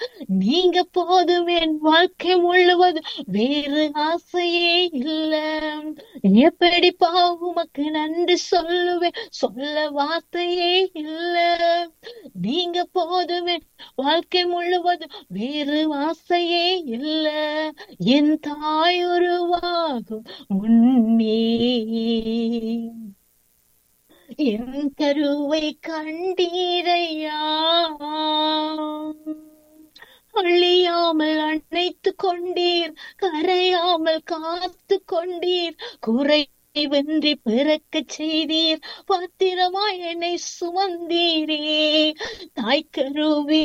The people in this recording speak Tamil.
நீங்க போதும் என் வாழ்க்கை முழுவதும் வேறு ஆசையே இல்ல எப்படி உமக்கு நன்றி சொல்லுவேன் சொல்ல வார்த்தையே இல்ல நீங்க போதும் என் வாழ்க்கை முழுவதும் வேறு ஆசையே இல்ல என் தாய் உருவாகும் முன்னே என் கருவை கண்டீரையா அழியாமல் அணைத்து கொண்டீர் கரையாமல் காத்து கொண்டீர் குறை வென்றி பிறக்க செய்தீர் பத்திரமாய் என்னை சுமந்தீரே தாய்க்கருவி